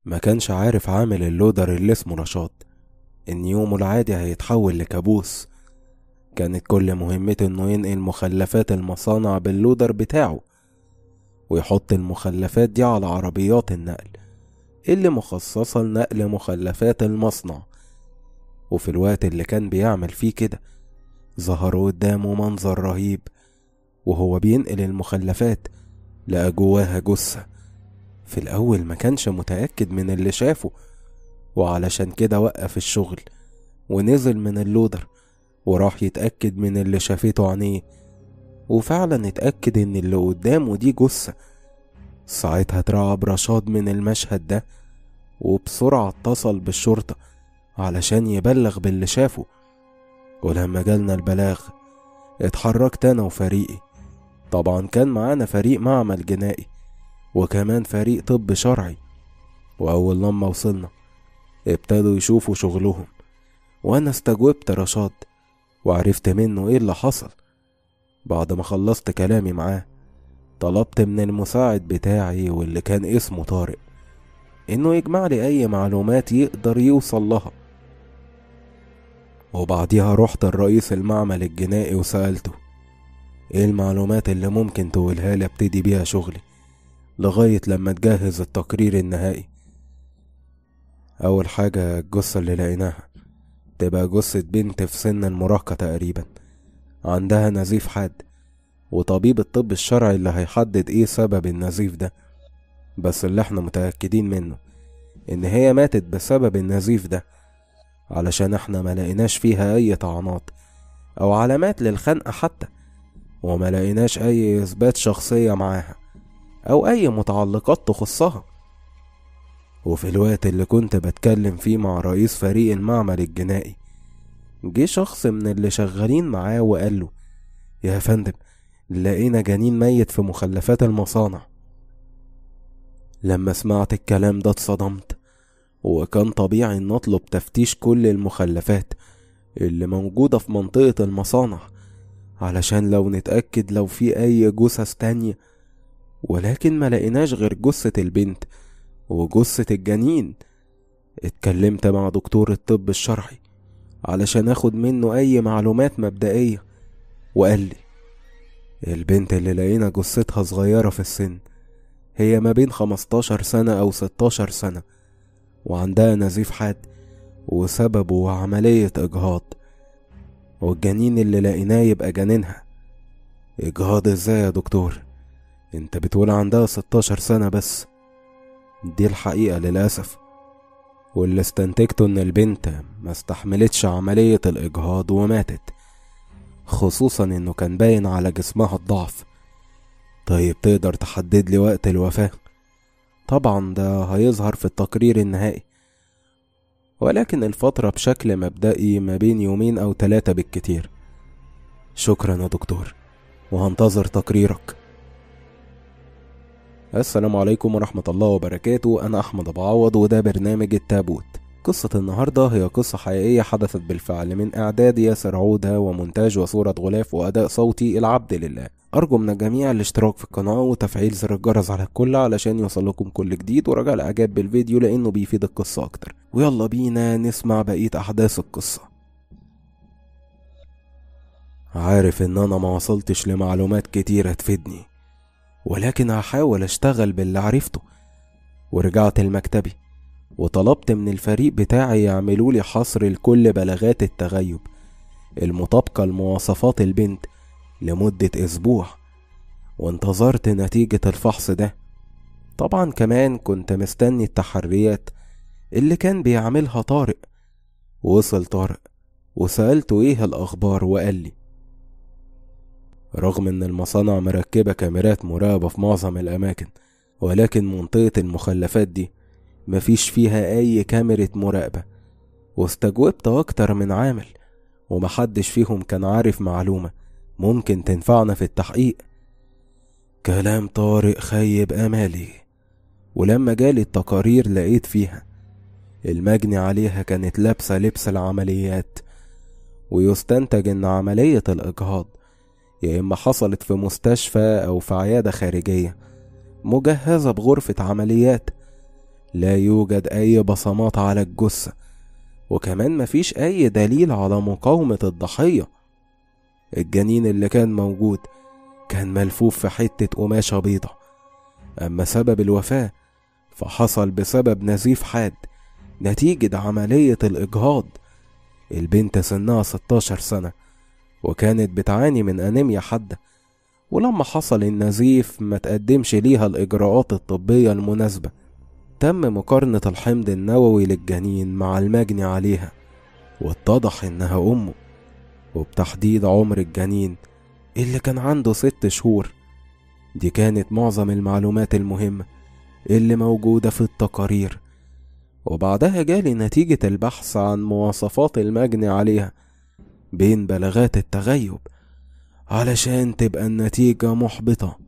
ما كانش عارف عامل اللودر اللي اسمه رشاد إن يومه العادي هيتحول لكابوس كانت كل مهمته إنه ينقل مخلفات المصانع باللودر بتاعه ويحط المخلفات دي على عربيات النقل اللي مخصصة لنقل مخلفات المصنع وفي الوقت اللي كان بيعمل فيه كده ظهر قدامه منظر رهيب وهو بينقل المخلفات لقى جواها جثة في الأول ما كانش متأكد من اللي شافه وعلشان كده وقف الشغل ونزل من اللودر وراح يتأكد من اللي شافته عينيه وفعلا اتأكد إن اللي قدامه دي جثة ساعتها اترعب رشاد من المشهد ده وبسرعة اتصل بالشرطة علشان يبلغ باللي شافه ولما جالنا البلاغ اتحركت أنا وفريقي طبعا كان معانا فريق معمل جنائي وكمان فريق طب شرعي وأول لما وصلنا ابتدوا يشوفوا شغلهم وأنا استجوبت رشاد وعرفت منه ايه اللي حصل بعد ما خلصت كلامي معاه طلبت من المساعد بتاعي واللي كان اسمه طارق انه يجمع لي اي معلومات يقدر يوصل لها وبعديها رحت الرئيس المعمل الجنائي وسألته ايه المعلومات اللي ممكن تقولها لي ابتدي بيها شغلي لغاية لما تجهز التقرير النهائي أول حاجة الجثة اللي لقيناها تبقى جثة بنت في سن المراهقة تقريبا عندها نزيف حاد وطبيب الطب الشرعي اللي هيحدد ايه سبب النزيف ده بس اللي احنا متأكدين منه ان هي ماتت بسبب النزيف ده علشان احنا ما لقيناش فيها اي طعنات او علامات للخنقة حتى وما لقيناش اي اثبات شخصية معاها او اي متعلقات تخصها وفي الوقت اللي كنت بتكلم فيه مع رئيس فريق المعمل الجنائي جه شخص من اللي شغالين معاه وقال له يا فندم لقينا جنين ميت في مخلفات المصانع لما سمعت الكلام ده اتصدمت وكان طبيعي ان اطلب تفتيش كل المخلفات اللي موجودة في منطقة المصانع علشان لو نتأكد لو في أي جثث تانية ولكن ما لقيناش غير جثة البنت وجثة الجنين اتكلمت مع دكتور الطب الشرعي علشان اخد منه اي معلومات مبدئية وقال لي البنت اللي لقينا جثتها صغيرة في السن هي ما بين خمستاشر سنة أو ستاشر سنة وعندها نزيف حاد وسببه عملية إجهاض والجنين اللي لقيناه يبقى جنينها إجهاض ازاي يا دكتور انت بتقول عندها ستاشر سنة بس دي الحقيقة للأسف واللي استنتجته إن البنت ما استحملتش عملية الإجهاض وماتت خصوصا إنه كان باين على جسمها الضعف طيب تقدر تحدد لي وقت الوفاة طبعا ده هيظهر في التقرير النهائي ولكن الفترة بشكل مبدئي ما بين يومين أو ثلاثة بالكتير شكرا يا دكتور وهنتظر تقريرك السلام عليكم ورحمة الله وبركاته أنا أحمد أبو عوض وده برنامج التابوت قصة النهاردة هي قصة حقيقية حدثت بالفعل من إعداد ياسر عودة ومونتاج وصورة غلاف وأداء صوتي العبد لله أرجو من الجميع الاشتراك في القناة وتفعيل زر الجرس على الكل علشان يوصلكم كل جديد ورجاء الإعجاب بالفيديو لأنه بيفيد القصة أكتر ويلا بينا نسمع بقية أحداث القصة عارف إن أنا ما وصلتش لمعلومات كتيرة تفيدني ولكن هحاول أشتغل باللي عرفته ورجعت لمكتبي وطلبت من الفريق بتاعي يعملوا لي حصر لكل بلاغات التغيب المطابقة لمواصفات البنت لمدة أسبوع وانتظرت نتيجة الفحص ده طبعا كمان كنت مستني التحريات اللي كان بيعملها طارق وصل طارق وسألته ايه الأخبار وقال لي رغم ان المصانع مركبة كاميرات مراقبة في معظم الأماكن ولكن منطقة المخلفات دي مفيش فيها أي كاميرا مراقبة واستجوبت أكتر من عامل ومحدش فيهم كان عارف معلومة ممكن تنفعنا في التحقيق كلام طارق خيب أمالي ولما جالي التقارير لقيت فيها المجني عليها كانت لابسة لبس العمليات ويستنتج إن عملية الإجهاض يا إما حصلت في مستشفى أو في عيادة خارجية مجهزة بغرفة عمليات لا يوجد أي بصمات على الجثة وكمان مفيش أي دليل على مقاومة الضحية الجنين اللي كان موجود كان ملفوف في حتة قماشة بيضة أما سبب الوفاة فحصل بسبب نزيف حاد نتيجة عملية الإجهاض البنت سنها 16 سنة وكانت بتعاني من أنيميا حادة ولما حصل النزيف ما تقدمش ليها الإجراءات الطبية المناسبة تم مقارنة الحمض النووي للجنين مع المجني عليها واتضح إنها أمه وبتحديد عمر الجنين اللي كان عنده ست شهور دي كانت معظم المعلومات المهمة اللي موجودة في التقارير وبعدها جالي نتيجة البحث عن مواصفات المجني عليها بين بلاغات التغيب علشان تبقى النتيجة محبطة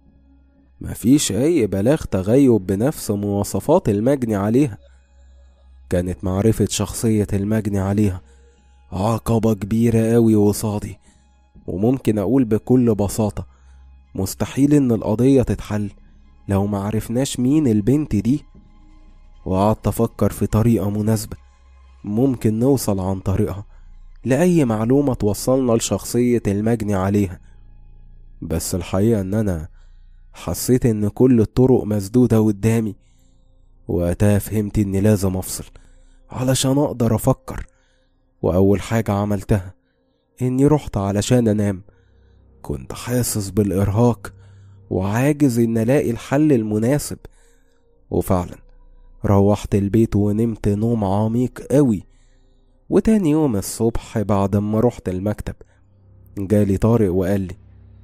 مفيش أي بلاغ تغيب بنفس مواصفات المجني عليها كانت معرفة شخصية المجني عليها عقبة كبيرة أوي وصادي وممكن أقول بكل بساطة مستحيل إن القضية تتحل لو معرفناش مين البنت دي وقعدت أفكر في طريقة مناسبة ممكن نوصل عن طريقها لأي معلومة توصلنا لشخصية المجني عليها بس الحقيقة إن أنا حسيت إن كل الطرق مسدودة قدامي وقتها فهمت إني لازم أفصل علشان أقدر أفكر وأول حاجة عملتها إني رحت علشان أنام كنت حاسس بالإرهاق وعاجز إن ألاقي الحل المناسب وفعلا روحت البيت ونمت نوم عميق قوي وتاني يوم الصبح بعد ما رحت المكتب جالي طارق وقال لي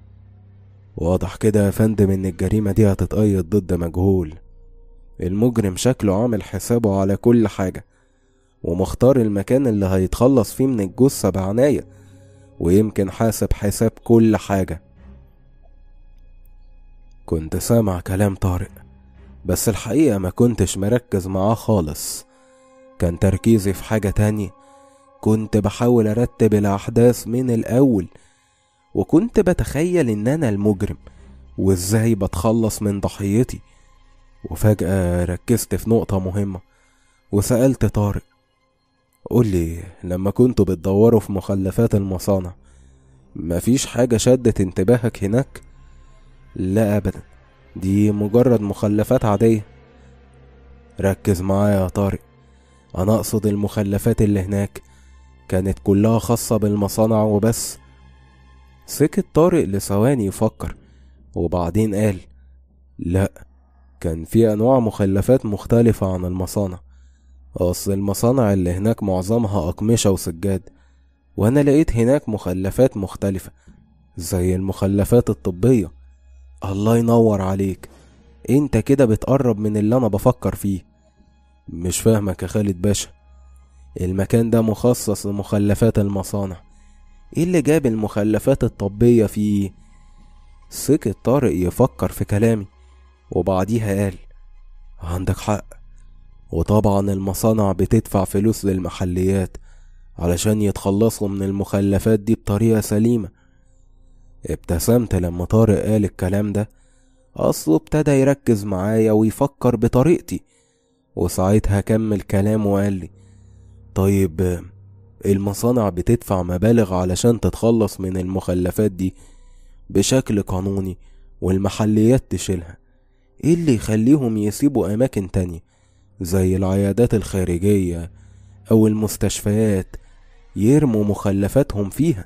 واضح كده يا فندم ان الجريمة دي هتتقيد ضد مجهول المجرم شكله عامل حسابه على كل حاجة ومختار المكان اللي هيتخلص فيه من الجثة بعناية ويمكن حاسب حساب كل حاجة كنت سامع كلام طارق بس الحقيقة ما كنتش مركز معاه خالص كان تركيزي في حاجة تانية كنت بحاول أرتب الأحداث من الأول وكنت بتخيل إن أنا المجرم وإزاي بتخلص من ضحيتي وفجأة ركزت في نقطة مهمة وسألت طارق قولي لما كنتوا بتدوروا في مخلفات المصانع مفيش حاجة شدت انتباهك هناك؟ لا أبدا دي مجرد مخلفات عادية ركز معايا يا طارق أنا أقصد المخلفات اللي هناك كانت كلها خاصة بالمصانع وبس سكت طارق لثواني يفكر وبعدين قال لا كان في أنواع مخلفات مختلفة عن المصانع أصل المصانع اللي هناك معظمها أقمشة وسجاد وأنا لقيت هناك مخلفات مختلفة زي المخلفات الطبية الله ينور عليك انت كده بتقرب من اللي انا بفكر فيه مش فاهمك يا خالد باشا المكان ده مخصص لمخلفات المصانع ايه اللي جاب المخلفات الطبية فيه سكت طارق يفكر في كلامي وبعديها قال عندك حق وطبعا المصانع بتدفع فلوس للمحليات علشان يتخلصوا من المخلفات دي بطريقة سليمة ابتسمت لما طارق قال الكلام ده أصله ابتدى يركز معايا ويفكر بطريقتي وساعتها كمل كلامه وقال لي طيب المصانع بتدفع مبالغ علشان تتخلص من المخلفات دي بشكل قانوني والمحليات تشيلها ايه اللي يخليهم يسيبوا اماكن تانية زي العيادات الخارجية او المستشفيات يرموا مخلفاتهم فيها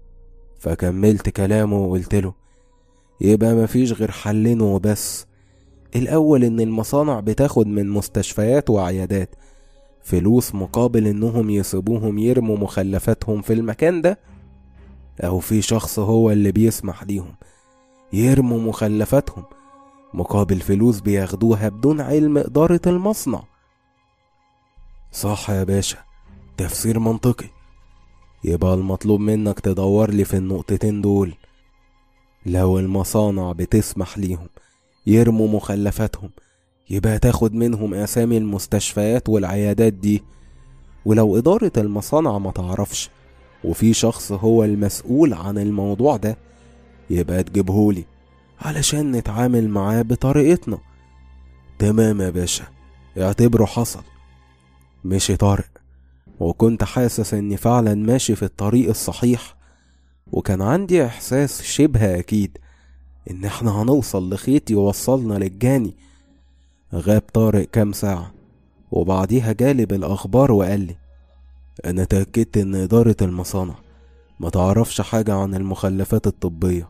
فكملت كلامه وقلت له يبقى مفيش غير حلين وبس الأول إن المصانع بتاخد من مستشفيات وعيادات فلوس مقابل إنهم يسيبوهم يرموا مخلفاتهم في المكان ده أو في شخص هو اللي بيسمح ليهم يرموا مخلفاتهم مقابل فلوس بياخدوها بدون علم إدارة المصنع صح يا باشا تفسير منطقي يبقى المطلوب منك تدور لي في النقطتين دول لو المصانع بتسمح ليهم يرموا مخلفاتهم يبقى تاخد منهم أسامي المستشفيات والعيادات دي ولو إدارة المصانع ما تعرفش وفي شخص هو المسؤول عن الموضوع ده يبقى تجيبهولي علشان نتعامل معاه بطريقتنا تمام يا باشا اعتبره حصل مشي طارق وكنت حاسس اني فعلا ماشي في الطريق الصحيح وكان عندي احساس شبه اكيد ان احنا هنوصل لخيط يوصلنا للجاني غاب طارق كام ساعة وبعديها جالي بالأخبار وقال لي أنا تأكدت إن إدارة المصانع ما تعرفش حاجة عن المخلفات الطبية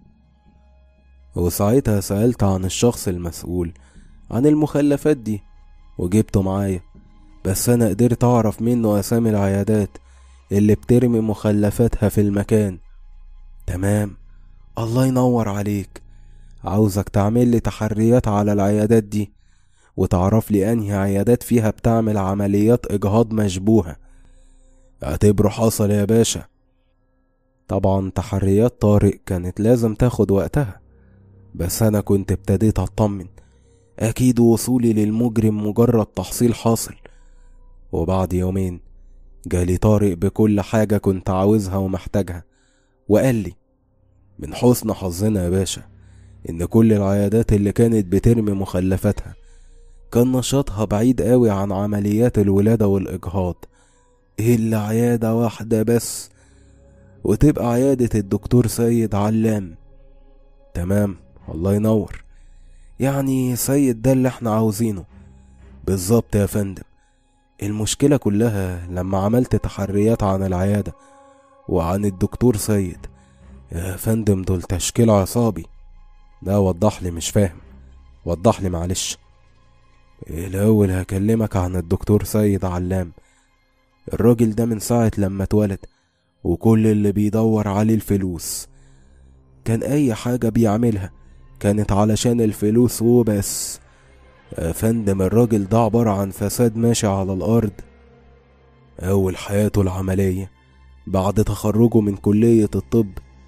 وساعتها سألت عن الشخص المسؤول عن المخلفات دي وجبته معايا بس أنا قدرت أعرف منه أسامي العيادات اللي بترمي مخلفاتها في المكان تمام الله ينور عليك عاوزك تعمل لي تحريات على العيادات دي وتعرف لي أنهي عيادات فيها بتعمل عمليات إجهاض مشبوهة اعتبره حصل يا باشا طبعا تحريات طارق كانت لازم تاخد وقتها بس أنا كنت ابتديت أطمن أكيد وصولي للمجرم مجرد تحصيل حاصل وبعد يومين جالي طارق بكل حاجة كنت عاوزها ومحتاجها وقال لي من حسن حظنا يا باشا إن كل العيادات اللي كانت بترمي مخلفاتها كان نشاطها بعيد قوي عن عمليات الولادة والإجهاض إلا عيادة واحدة بس وتبقى عيادة الدكتور سيد علام تمام الله ينور يعني سيد ده اللي احنا عاوزينه بالظبط يا فندم المشكلة كلها لما عملت تحريات عن العيادة وعن الدكتور سيد يا فندم دول تشكيل عصابي لا وضح لي مش فاهم وضح لي معلش الأول هكلمك عن الدكتور سيد علام الراجل ده من ساعة لما اتولد وكل اللي بيدور عليه الفلوس كان أي حاجة بيعملها كانت علشان الفلوس وبس يا فندم الراجل ده عبارة عن فساد ماشي على الأرض أول حياته العملية بعد تخرجه من كلية الطب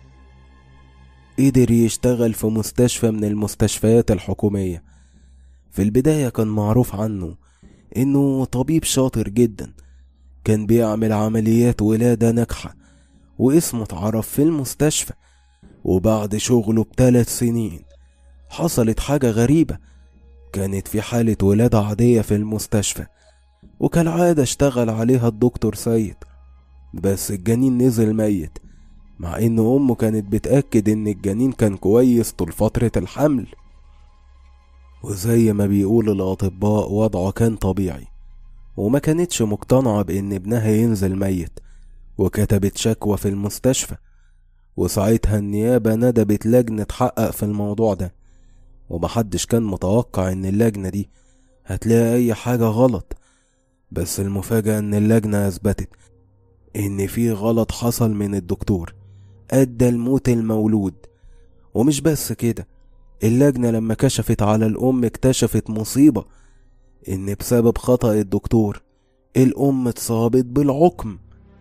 قدر يشتغل في مستشفى من المستشفيات الحكومية في البداية كان معروف عنه إنه طبيب شاطر جدا كان بيعمل عمليات ولادة ناجحة واسمه اتعرف في المستشفى وبعد شغله بثلاث سنين حصلت حاجة غريبة كانت في حالة ولادة عادية في المستشفى وكالعادة اشتغل عليها الدكتور سيد بس الجنين نزل ميت مع ان امه كانت بتأكد ان الجنين كان كويس طول فترة الحمل وزي ما بيقول الاطباء وضعه كان طبيعي وما كانتش مقتنعة بان ابنها ينزل ميت وكتبت شكوى في المستشفى وساعتها النيابة ندبت لجنة تحقق في الموضوع ده ومحدش كان متوقع ان اللجنة دي هتلاقي اي حاجة غلط بس المفاجأة ان اللجنة اثبتت ان في غلط حصل من الدكتور ادى لموت المولود ومش بس كده اللجنة لما كشفت على الام اكتشفت مصيبة ان بسبب خطأ الدكتور الام اتصابت بالعقم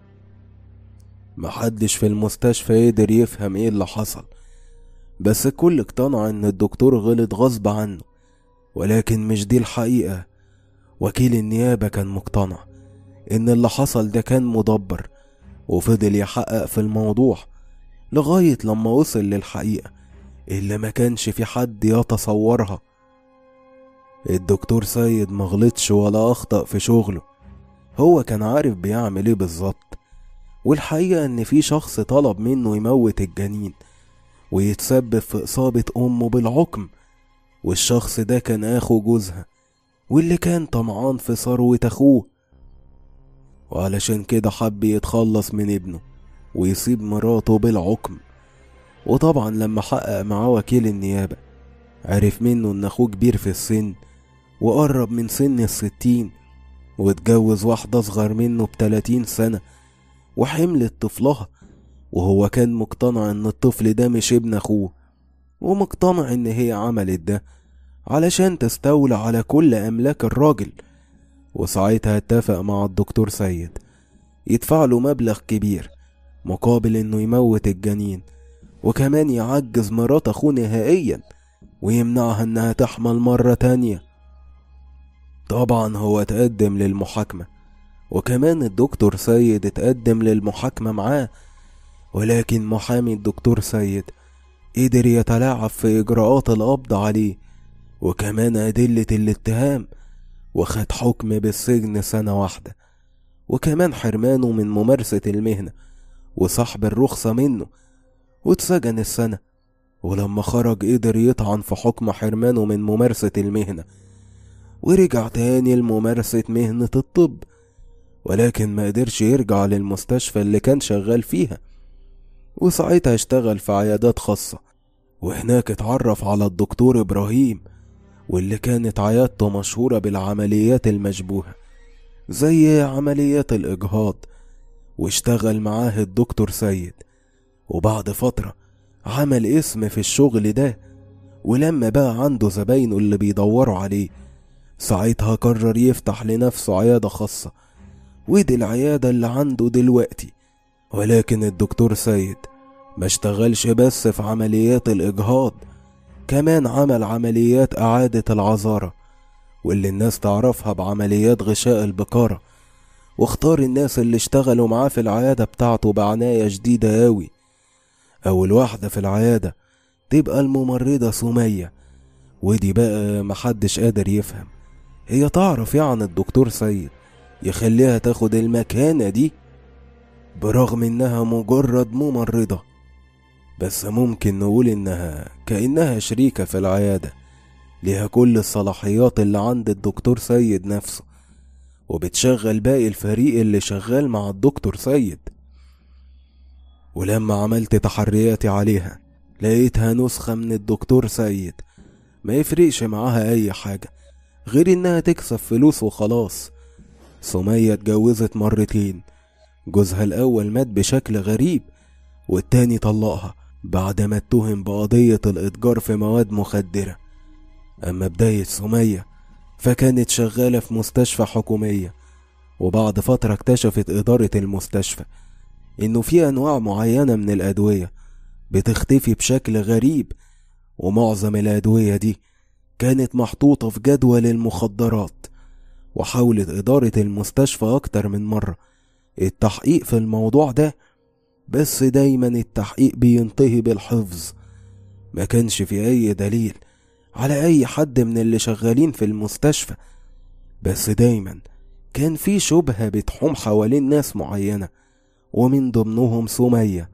محدش في المستشفى قدر يفهم ايه اللي حصل بس الكل اقتنع ان الدكتور غلط غصب عنه ولكن مش دي الحقيقة وكيل النيابة كان مقتنع ان اللي حصل ده كان مدبر وفضل يحقق في الموضوع لغاية لما وصل للحقيقة اللي ما كانش في حد يتصورها الدكتور سيد مغلطش ولا أخطأ في شغله هو كان عارف بيعمل ايه بالظبط والحقيقة ان في شخص طلب منه يموت الجنين ويتسبب في إصابة أمه بالعقم والشخص ده كان أخو جوزها واللي كان طمعان في ثروة أخوه وعلشان كده حب يتخلص من ابنه ويصيب مراته بالعقم وطبعا لما حقق معاه وكيل النيابة عرف منه ان اخوه كبير في السن وقرب من سن الستين واتجوز واحدة اصغر منه بتلاتين سنة وحملت طفلها وهو كان مقتنع ان الطفل ده مش ابن اخوه ومقتنع ان هي عملت ده علشان تستولى على كل املاك الراجل وساعتها اتفق مع الدكتور سيد يدفع له مبلغ كبير مقابل انه يموت الجنين وكمان يعجز مرات اخوه نهائيا ويمنعها انها تحمل مرة تانية طبعا هو تقدم للمحاكمة وكمان الدكتور سيد اتقدم للمحاكمة معاه ولكن محامي الدكتور سيد قدر يتلاعب في إجراءات القبض عليه وكمان أدلة الاتهام وخد حكم بالسجن سنة واحدة وكمان حرمانه من ممارسة المهنة وسحب الرخصة منه واتسجن السنة ولما خرج قدر يطعن في حكم حرمانه من ممارسة المهنة ورجع تاني لممارسة مهنة الطب ولكن ما قدرش يرجع للمستشفى اللي كان شغال فيها وساعتها اشتغل في عيادات خاصة وهناك اتعرف على الدكتور إبراهيم واللي كانت عيادته مشهورة بالعمليات المشبوهة زي عمليات الإجهاض واشتغل معاه الدكتور سيد وبعد فترة عمل اسم في الشغل ده ولما بقى عنده زباينه اللي بيدوروا عليه ساعتها قرر يفتح لنفسه عيادة خاصة ودي العيادة اللي عنده دلوقتي ولكن الدكتور سيد ما اشتغلش بس في عمليات الإجهاض كمان عمل عمليات إعادة العذارة واللي الناس تعرفها بعمليات غشاء البكارة واختار الناس اللي اشتغلوا معاه في العيادة بتاعته بعناية شديدة أوي أول واحدة في العيادة تبقى الممرضة سمية ودي بقى محدش قادر يفهم هي تعرف يعني الدكتور سيد يخليها تاخد المكانة دي برغم انها مجرد ممرضة بس ممكن نقول انها كأنها شريكة في العيادة ليها كل الصلاحيات اللي عند الدكتور سيد نفسه وبتشغل باقي الفريق اللي شغال مع الدكتور سيد ولما عملت تحرياتي عليها لقيتها نسخة من الدكتور سيد ما يفرقش معاها أي حاجة غير إنها تكسب فلوس وخلاص سمية اتجوزت مرتين جوزها الأول مات بشكل غريب والتاني طلقها بعد ما اتهم بقضية الإتجار في مواد مخدرة أما بداية سمية فكانت شغالة في مستشفى حكومية وبعد فترة اكتشفت إدارة المستشفى إنه في أنواع معينة من الأدوية بتختفي بشكل غريب ومعظم الأدوية دي كانت محطوطة في جدول المخدرات وحاولت إدارة المستشفى أكتر من مرة التحقيق في الموضوع ده بس دايما التحقيق بينتهي بالحفظ ما كانش في أي دليل على أي حد من اللي شغالين في المستشفى بس دايما كان في شبهة بتحوم حوالين ناس معينة ومن ضمنهم سمية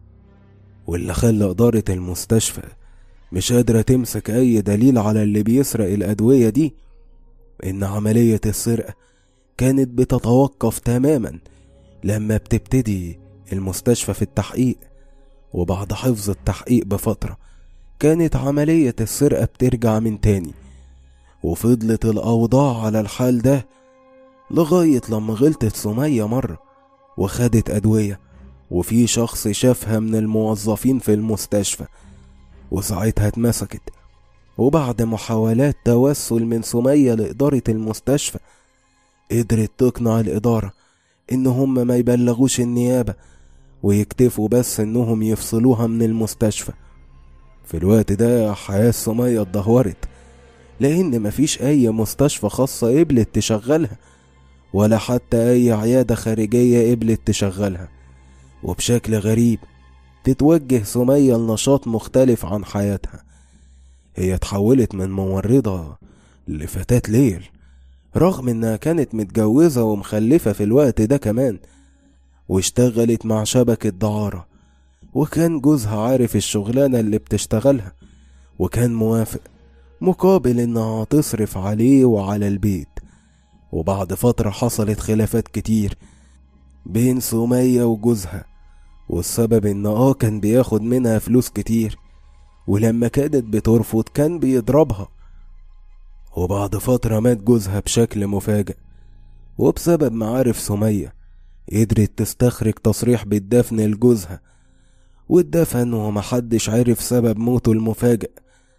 واللي خلى إدارة المستشفى مش قادرة تمسك أي دليل على اللي بيسرق الأدوية دي إن عملية السرقة كانت بتتوقف تماما لما بتبتدي المستشفى في التحقيق وبعد حفظ التحقيق بفترة كانت عملية السرقة بترجع من تاني وفضلت الأوضاع على الحال ده لغاية لما غلطت سمية مرة وخدت أدوية وفي شخص شافها من الموظفين في المستشفى وساعتها اتمسكت وبعد محاولات توسل من سمية لإدارة المستشفى قدرت تقنع الإدارة إن هم ما يبلغوش النيابة ويكتفوا بس إنهم يفصلوها من المستشفى في الوقت ده حياة سمية اتدهورت لأن مفيش أي مستشفى خاصة قبلت تشغلها ولا حتى أي عيادة خارجية قبلت تشغلها وبشكل غريب تتوجه سمية لنشاط مختلف عن حياتها هي اتحولت من ممرضة لفتاة ليل رغم انها كانت متجوزة ومخلفة في الوقت ده كمان واشتغلت مع شبكة دعارة وكان جوزها عارف الشغلانة اللي بتشتغلها وكان موافق مقابل انها تصرف عليه وعلى البيت وبعد فترة حصلت خلافات كتير بين سمية وجوزها والسبب ان اه كان بياخد منها فلوس كتير ولما كانت بترفض كان بيضربها وبعد فترة مات جوزها بشكل مفاجئ وبسبب معارف سمية قدرت تستخرج تصريح بالدفن لجوزها واتدفن ومحدش عرف سبب موته المفاجئ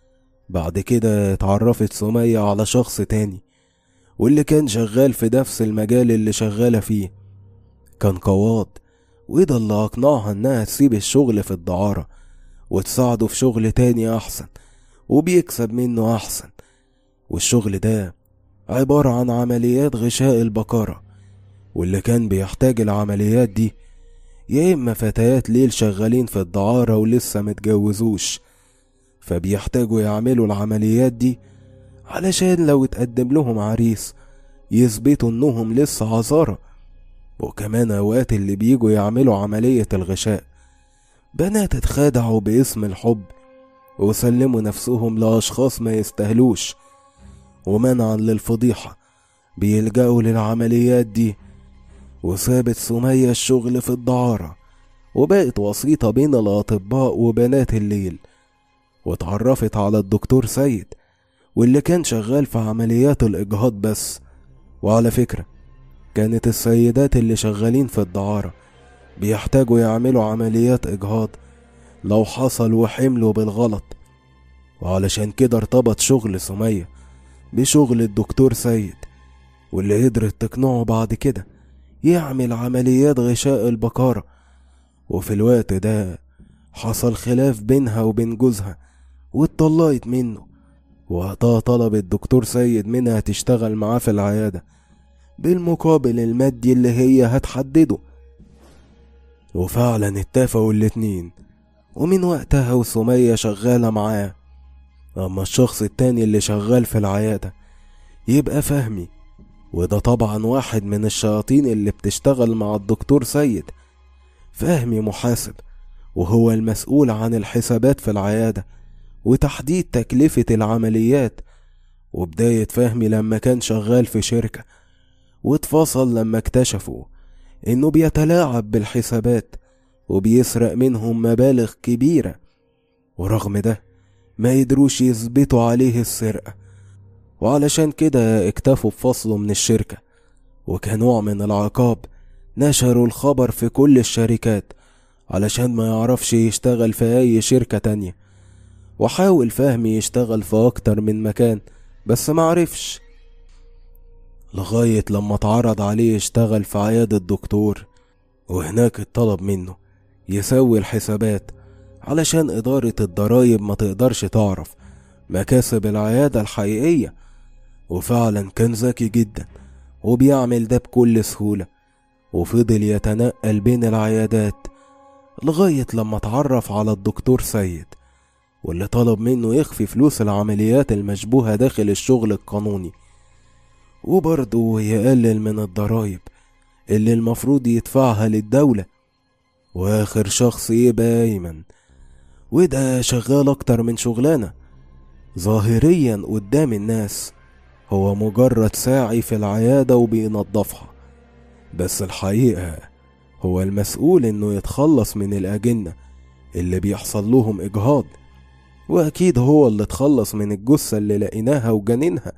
بعد كده اتعرفت سمية على شخص تاني واللي كان شغال في نفس المجال اللي شغالة فيه كان قواض وده اللي أقنعها إنها تسيب الشغل في الدعارة وتساعده في شغل تاني أحسن وبيكسب منه أحسن والشغل ده عبارة عن عمليات غشاء البقرة واللي كان بيحتاج العمليات دي يا إما فتيات ليل شغالين في الدعارة ولسه متجوزوش فبيحتاجوا يعملوا العمليات دي علشان لو اتقدم لهم عريس يثبتوا انهم لسه عذارة وكمان اوقات اللي بيجوا يعملوا عملية الغشاء بنات اتخدعوا باسم الحب وسلموا نفسهم لأشخاص ما يستاهلوش ومنعا للفضيحة بيلجأوا للعمليات دي وسابت سمية الشغل في الدعارة وبقت وسيطة بين الأطباء وبنات الليل واتعرفت على الدكتور سيد واللي كان شغال في عمليات الإجهاض بس وعلى فكرة كانت السيدات اللي شغالين في الدعارة بيحتاجوا يعملوا عمليات إجهاض لو حصل وحملوا بالغلط وعلشان كده ارتبط شغل سمية بشغل الدكتور سيد واللي قدرت تقنعه بعد كده يعمل عمليات غشاء البكارة وفي الوقت ده حصل خلاف بينها وبين جوزها واتطلقت منه وقتها طلب الدكتور سيد منها تشتغل معاه في العيادة بالمقابل المادي اللي هي هتحدده وفعلا اتفقوا الاتنين ومن وقتها وسمية شغالة معاه أما الشخص التاني اللي شغال في العيادة يبقى فهمي وده طبعا واحد من الشياطين اللي بتشتغل مع الدكتور سيد فهمي محاسب وهو المسؤول عن الحسابات في العيادة وتحديد تكلفة العمليات وبداية فهمي لما كان شغال في شركة واتفصل لما اكتشفوا انه بيتلاعب بالحسابات وبيسرق منهم مبالغ كبيرة ورغم ده ما يدروش يثبتوا عليه السرقة وعلشان كده اكتفوا بفصله من الشركة وكنوع من العقاب نشروا الخبر في كل الشركات علشان ما يعرفش يشتغل في أي شركة تانية وحاول فهمي يشتغل في أكتر من مكان بس معرفش لغاية لما اتعرض عليه يشتغل في عيادة دكتور وهناك اتطلب منه يسوي الحسابات علشان إدارة الضرايب ما تقدرش تعرف مكاسب العيادة الحقيقية وفعلا كان ذكي جدا وبيعمل ده بكل سهولة وفضل يتنقل بين العيادات لغاية لما اتعرف على الدكتور سيد واللي طلب منه يخفي فلوس العمليات المشبوهة داخل الشغل القانوني وبرضه يقلل من الضرايب اللي المفروض يدفعها للدولة وآخر شخص يبقى أيمن وده شغال أكتر من شغلانة ظاهريا قدام الناس هو مجرد ساعي في العيادة وبينظفها بس الحقيقة هو المسؤول إنه يتخلص من الأجنة اللي بيحصل لهم إجهاض وأكيد هو اللي اتخلص من الجثة اللي لقيناها وجنينها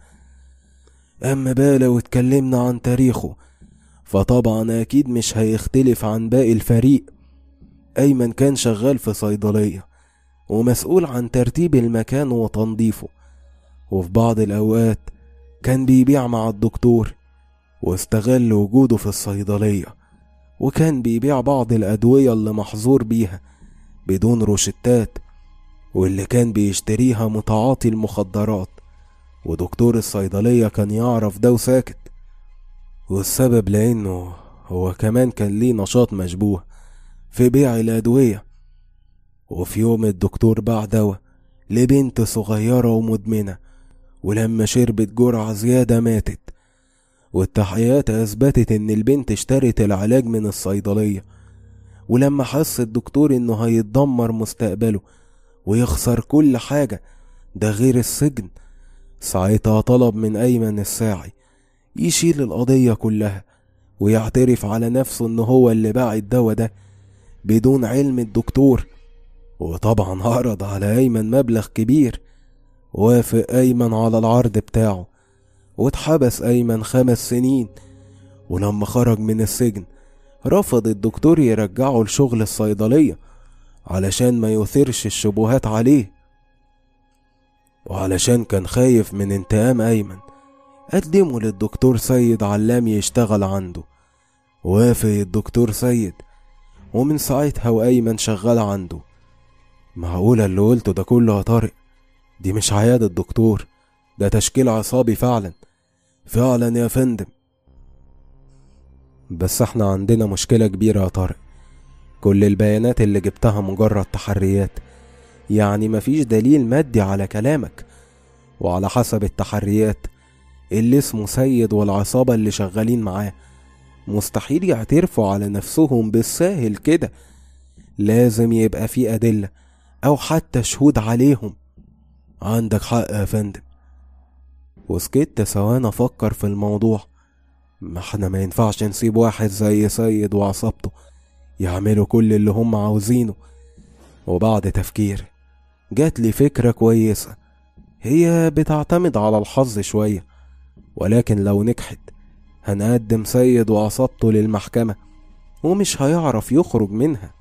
أما بقى لو اتكلمنا عن تاريخه فطبعا أكيد مش هيختلف عن باقي الفريق أيمن كان شغال في صيدلية ومسؤول عن ترتيب المكان وتنظيفه وفي بعض الأوقات كان بيبيع مع الدكتور واستغل وجوده في الصيدلية وكان بيبيع بعض الأدوية اللي محظور بيها بدون روشتات واللي كان بيشتريها متعاطي المخدرات ودكتور الصيدلية كان يعرف ده وساكت والسبب لأنه هو كمان كان ليه نشاط مشبوه في بيع الأدوية وفي يوم الدكتور باع دواء لبنت صغيرة ومدمنة ولما شربت جرعة زيادة ماتت والتحقيقات أثبتت إن البنت اشترت العلاج من الصيدلية ولما حس الدكتور إنه هيتدمر مستقبله ويخسر كل حاجة ده غير السجن ساعتها طلب من أيمن الساعي يشيل القضية كلها ويعترف على نفسه إن هو اللي باع الدواء ده بدون علم الدكتور وطبعا عرض على أيمن مبلغ كبير وافق أيمن على العرض بتاعه واتحبس أيمن خمس سنين ولما خرج من السجن رفض الدكتور يرجعه لشغل الصيدلية علشان ما يثيرش الشبهات عليه وعلشان كان خايف من انتقام أيمن قدمه للدكتور سيد علام يشتغل عنده وافق الدكتور سيد ومن ساعتها وأيمن شغال عنده معقولة اللي قلته ده كله يا طارق دي مش عيادة دكتور ده تشكيل عصابي فعلا فعلا يا فندم بس احنا عندنا مشكلة كبيرة يا طارق كل البيانات اللي جبتها مجرد تحريات يعني مفيش دليل مادي على كلامك وعلى حسب التحريات اللي اسمه سيد والعصابة اللي شغالين معاه مستحيل يعترفوا على نفسهم بالساهل كده لازم يبقى في أدلة أو حتى شهود عليهم عندك حق يا فندم وسكت ثواني أفكر في الموضوع ما احنا ما ينفعش نسيب واحد زي سيد وعصابته يعملوا كل اللي هم عاوزينه وبعد تفكير جات لي فكرة كويسة هي بتعتمد على الحظ شوية ولكن لو نجحت هنقدم سيد وعصابته للمحكمة ومش هيعرف يخرج منها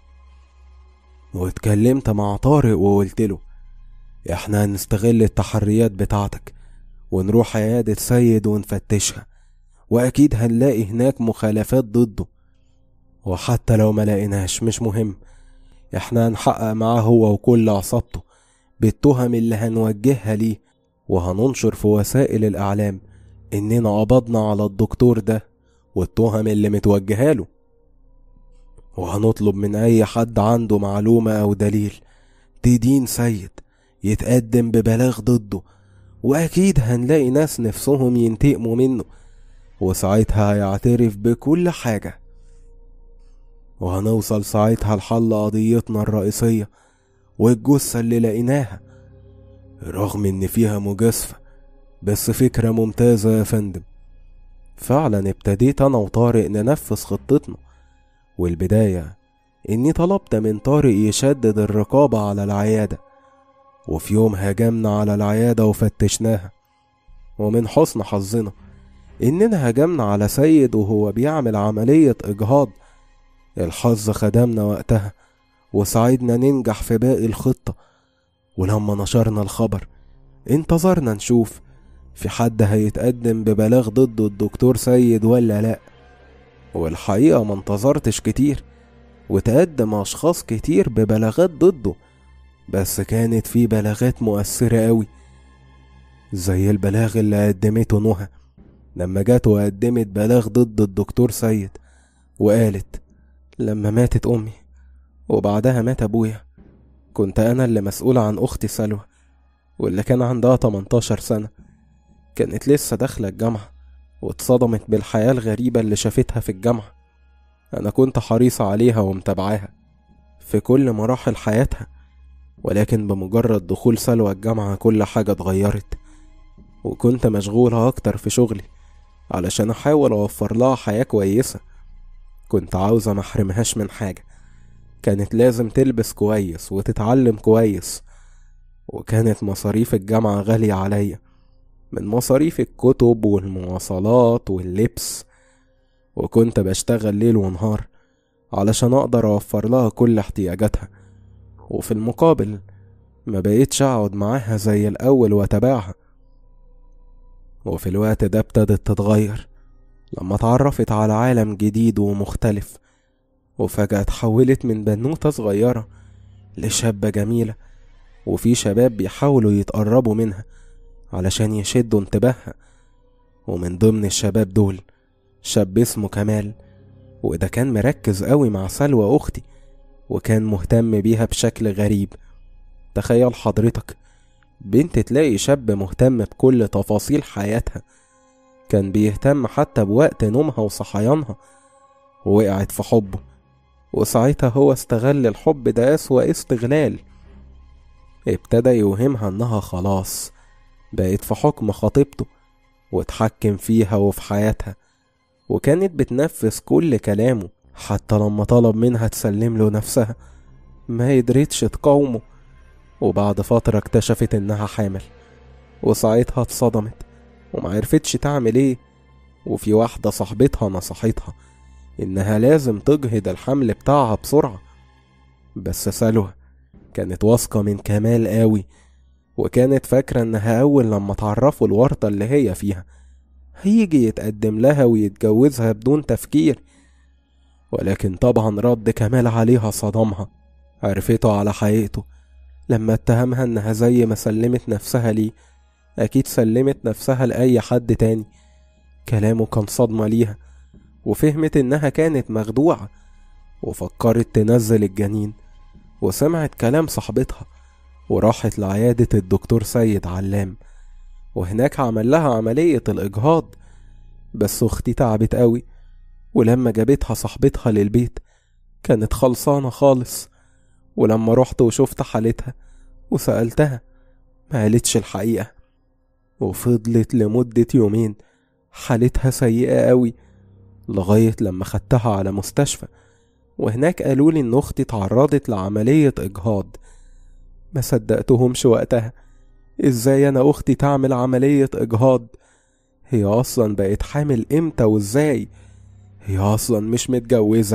واتكلمت مع طارق وقلت له احنا هنستغل التحريات بتاعتك ونروح عيادة سيد ونفتشها وأكيد هنلاقي هناك مخالفات ضده وحتى لو ما لقيناش مش مهم احنا هنحقق معاه هو وكل عصابته بالتهم اللي هنوجهها ليه وهننشر في وسائل الإعلام إننا قبضنا على الدكتور ده والتهم اللي متوجهه له وهنطلب من أي حد عنده معلومة أو دليل تدين سيد يتقدم ببلاغ ضده وأكيد هنلاقي ناس نفسهم ينتقموا منه وساعتها هيعترف بكل حاجة وهنوصل ساعتها لحل قضيتنا الرئيسية والجثة اللي لقيناها رغم إن فيها مجازفة بس فكرة ممتازة يا فندم فعلا ابتديت أنا وطارق ننفذ خطتنا والبداية إني طلبت من طارق يشدد الرقابة على العيادة وفي يوم هاجمنا على العيادة وفتشناها ومن حسن حظنا إننا هجمنا على سيد وهو بيعمل عملية إجهاض الحظ خدمنا وقتها وساعدنا ننجح في باقي الخطة ولما نشرنا الخبر انتظرنا نشوف في حد هيتقدم ببلاغ ضد الدكتور سيد ولا لأ والحقيقة ما انتظرتش كتير وتقدم أشخاص كتير ببلاغات ضده بس كانت في بلاغات مؤثرة أوي زي البلاغ اللي قدمته نهى لما جت وقدمت بلاغ ضد الدكتور سيد وقالت لما ماتت أمي وبعدها مات أبويا كنت أنا اللي مسؤول عن أختي سلوى واللي كان عندها 18 سنة كانت لسه داخلة الجامعة واتصدمت بالحياة الغريبة اللي شافتها في الجامعة أنا كنت حريصة عليها ومتابعاها في كل مراحل حياتها ولكن بمجرد دخول سلوى الجامعة كل حاجة اتغيرت وكنت مشغولة أكتر في شغلي علشان أحاول أوفر لها حياة كويسة كنت عاوزة محرمهاش من حاجة كانت لازم تلبس كويس وتتعلم كويس وكانت مصاريف الجامعة غالية عليا من مصاريف الكتب والمواصلات واللبس وكنت بشتغل ليل ونهار علشان أقدر أوفر لها كل احتياجاتها وفي المقابل ما بقيتش أقعد معاها زي الأول وأتابعها وفي الوقت ده ابتدت تتغير لما اتعرفت على عالم جديد ومختلف وفجأة اتحولت من بنوتة صغيرة لشابة جميلة وفي شباب بيحاولوا يتقربوا منها علشان يشدوا انتباهها ومن ضمن الشباب دول شاب اسمه كمال وده كان مركز قوي مع سلوى أختي وكان مهتم بيها بشكل غريب تخيل حضرتك بنت تلاقي شاب مهتم بكل تفاصيل حياتها كان بيهتم حتى بوقت نومها وصحيانها ووقعت في حبه وساعتها هو استغل الحب ده أسوأ استغلال ابتدى يوهمها انها خلاص بقت في حكم خطيبته واتحكم فيها وفي حياتها وكانت بتنفذ كل كلامه حتى لما طلب منها تسلم له نفسها ما قدرتش تقاومه وبعد فترة اكتشفت انها حامل وساعتها اتصدمت ومعرفتش تعمل ايه وفي واحدة صاحبتها نصحتها انها لازم تجهض الحمل بتاعها بسرعة بس سلوى كانت واثقة من كمال قوي وكانت فاكرة انها اول لما تعرفوا الورطة اللي هي فيها هيجي يتقدم لها ويتجوزها بدون تفكير ولكن طبعا رد كمال عليها صدمها عرفته على حقيقته لما اتهمها انها زي ما سلمت نفسها ليه اكيد سلمت نفسها لاي حد تاني كلامه كان صدمة ليها وفهمت انها كانت مخدوعة وفكرت تنزل الجنين وسمعت كلام صاحبتها وراحت لعيادة الدكتور سيد علام وهناك عمل لها عملية الإجهاض بس أختي تعبت قوي ولما جابتها صاحبتها للبيت كانت خلصانة خالص ولما رحت وشفت حالتها وسألتها ما قالتش الحقيقة وفضلت لمدة يومين حالتها سيئة قوي لغاية لما خدتها على مستشفى وهناك قالوا لي إن أختي اتعرضت لعملية إجهاض ما صدقتهمش وقتها إزاي أنا أختي تعمل عملية إجهاض هي أصلا بقت حامل إمتى وإزاي هي أصلا مش متجوزة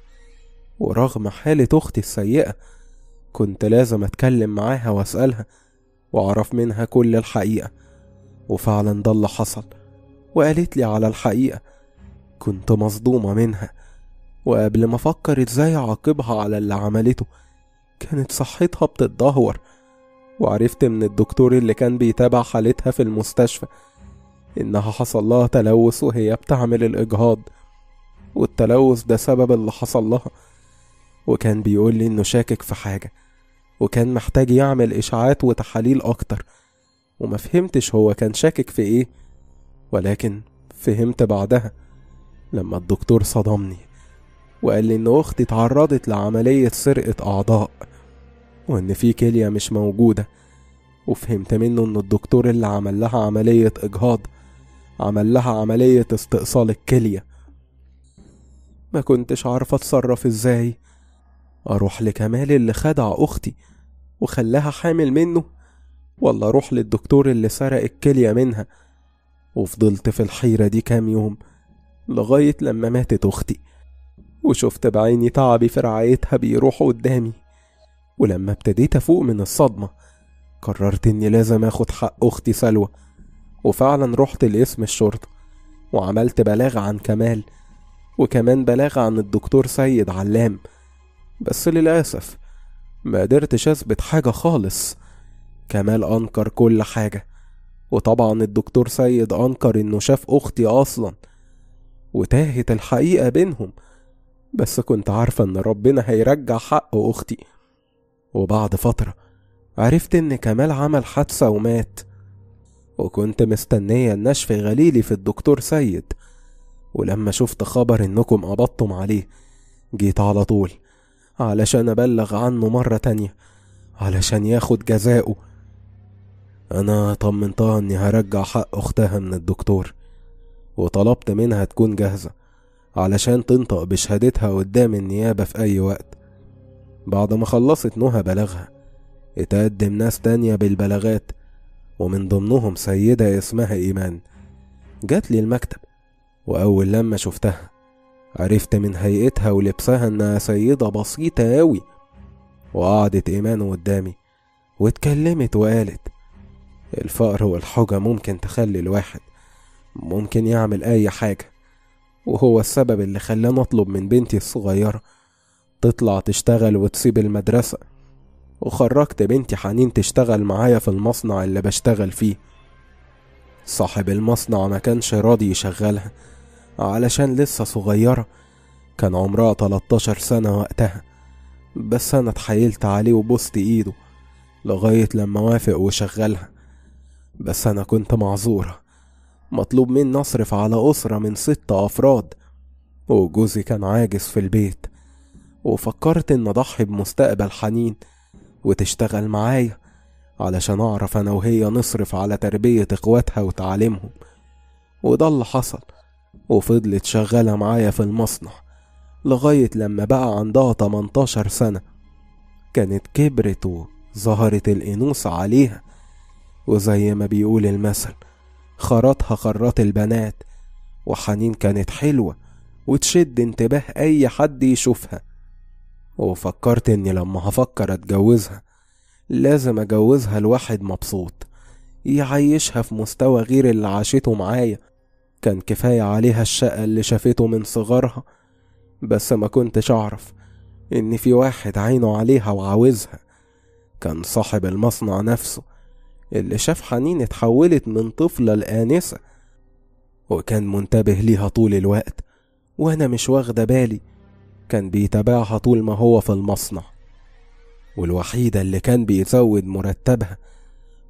ورغم حالة أختي السيئة كنت لازم أتكلم معاها وأسألها وأعرف منها كل الحقيقة وفعلا ده اللي حصل وقالت لي على الحقيقة كنت مصدومة منها وقبل ما أفكر إزاي أعاقبها على اللي عملته كانت صحتها بتتدهور وعرفت من الدكتور اللي كان بيتابع حالتها في المستشفى إنها حصل لها تلوث وهي بتعمل الإجهاض والتلوث ده سبب اللي حصل لها وكان بيقول لي إنه شاكك في حاجة وكان محتاج يعمل إشاعات وتحاليل أكتر وما فهمتش هو كان شاكك في إيه ولكن فهمت بعدها لما الدكتور صدمني وقال لي إن أختي اتعرضت لعملية سرقة أعضاء وإن في كلية مش موجودة وفهمت منه إن الدكتور اللي عمل لها عملية إجهاض عمل لها عملية استئصال الكلية ما كنتش عارفة أتصرف إزاي أروح لكمال اللي خدع أختي وخلاها حامل منه ولا أروح للدكتور اللي سرق الكلية منها وفضلت في الحيرة دي كام يوم لغاية لما ماتت أختي وشفت بعيني تعبي في رعايتها بيروح قدامي ولما ابتديت أفوق من الصدمة قررت إني لازم أخد حق أختي سلوى وفعلا رحت لاسم الشرطة وعملت بلاغ عن كمال وكمان بلاغ عن الدكتور سيد علام بس للأسف ما قدرتش أثبت حاجة خالص كمال أنكر كل حاجة وطبعا الدكتور سيد أنكر إنه شاف أختي أصلا وتاهت الحقيقة بينهم بس كنت عارفة إن ربنا هيرجع حق أختي وبعد فترة عرفت إن كمال عمل حادثة ومات وكنت مستنية النشف غليلي في الدكتور سيد ولما شفت خبر إنكم قبضتم عليه جيت على طول علشان أبلغ عنه مرة تانية علشان ياخد جزاؤه أنا طمنتها إني هرجع حق أختها من الدكتور وطلبت منها تكون جاهزة علشان تنطق بشهادتها قدام النيابة في أي وقت بعد ما خلصت نهى بلاغها اتقدم ناس تانية بالبلاغات ومن ضمنهم سيدة اسمها إيمان جات لي المكتب وأول لما شفتها عرفت من هيئتها ولبسها إنها سيدة بسيطة أوي وقعدت إيمان قدامي واتكلمت وقالت الفقر والحجة ممكن تخلي الواحد ممكن يعمل أي حاجة وهو السبب اللي خلاني أطلب من بنتي الصغيرة تطلع تشتغل وتسيب المدرسة وخرجت بنتي حنين تشتغل معايا في المصنع اللي بشتغل فيه صاحب المصنع ما كانش راضي يشغلها علشان لسه صغيرة كان عمرها 13 سنة وقتها بس أنا اتحايلت عليه وبوست إيده لغاية لما وافق وشغلها بس أنا كنت معذورة مطلوب مني أصرف على أسرة من ست أفراد وجوزي كان عاجز في البيت وفكرت إن أضحي بمستقبل حنين وتشتغل معايا علشان أعرف أنا وهي نصرف على تربية إخواتها وتعليمهم وده اللي حصل وفضلت شغالة معايا في المصنع لغاية لما بقى عندها 18 سنة كانت كبرت وظهرت الأنوثة عليها وزي ما بيقول المثل خرطها خرات البنات وحنين كانت حلوة وتشد انتباه أي حد يشوفها وفكرت إني لما هفكر أتجوزها لازم أجوزها لواحد مبسوط يعيشها في مستوى غير اللي عاشته معايا كان كفاية عليها الشقة اللي شافته من صغرها بس ما كنتش أعرف إن في واحد عينه عليها وعاوزها كان صاحب المصنع نفسه اللي شاف حنين اتحولت من طفلة لآنسة وكان منتبه ليها طول الوقت وأنا مش واخدة بالي كان بيتابعها طول ما هو في المصنع والوحيدة اللي كان بيزود مرتبها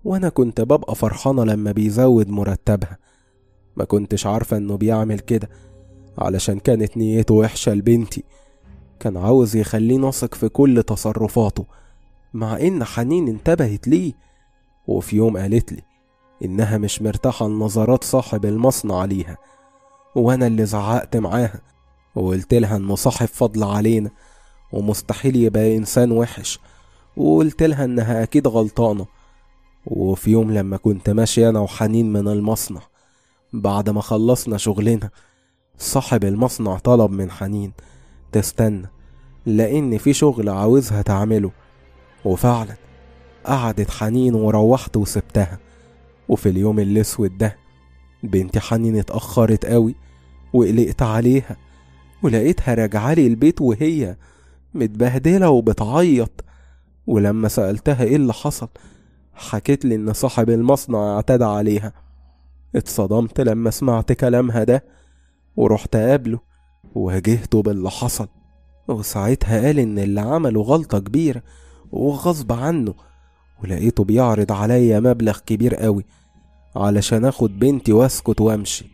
وأنا كنت ببقى فرحانة لما بيزود مرتبها ما كنتش عارفة إنه بيعمل كده علشان كانت نيته وحشة لبنتي كان عاوز يخليني أثق في كل تصرفاته مع إن حنين انتبهت ليه وفي يوم قالت لي إنها مش مرتاحة لنظرات صاحب المصنع ليها وأنا اللي زعقت معاها وقلت لها إنه صاحب فضل علينا ومستحيل يبقى إنسان وحش وقلت لها إنها أكيد غلطانة وفي يوم لما كنت ماشي أنا وحنين من المصنع بعد ما خلصنا شغلنا صاحب المصنع طلب من حنين تستنى لأن في شغل عاوزها تعمله وفعلا قعدت حنين وروحت وسبتها وفي اليوم الأسود ده بنتي حنين اتأخرت قوي وقلقت عليها ولقيتها راجعالي البيت وهي متبهدلة وبتعيط ولما سألتها ايه اللي حصل حكت لي ان صاحب المصنع اعتدى عليها اتصدمت لما سمعت كلامها ده ورحت قابله واجهته باللي حصل وساعتها قال ان اللي عمله غلطة كبيرة وغصب عنه ولقيته بيعرض عليا مبلغ كبير قوي علشان اخد بنتي واسكت وامشي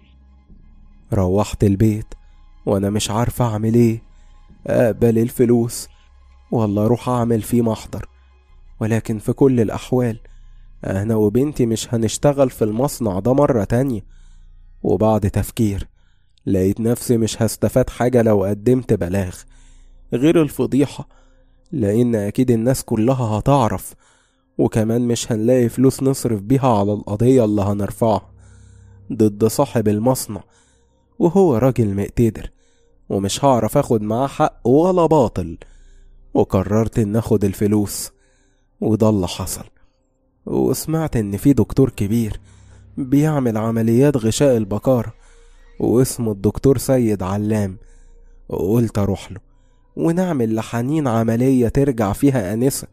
روحت البيت وانا مش عارف اعمل ايه اقبل الفلوس ولا اروح اعمل فيه محضر ولكن في كل الاحوال انا وبنتي مش هنشتغل في المصنع ده مرة تانية وبعد تفكير لقيت نفسي مش هستفاد حاجة لو قدمت بلاغ غير الفضيحة لأن أكيد الناس كلها هتعرف وكمان مش هنلاقي فلوس نصرف بيها على القضية اللي هنرفعها ضد صاحب المصنع وهو راجل مقتدر ومش هعرف اخد معاه حق ولا باطل وقررت ان اخد الفلوس وده اللي حصل وسمعت ان في دكتور كبير بيعمل عمليات غشاء البكارة واسمه الدكتور سيد علام وقلت اروح له ونعمل لحنين عملية ترجع فيها أنسة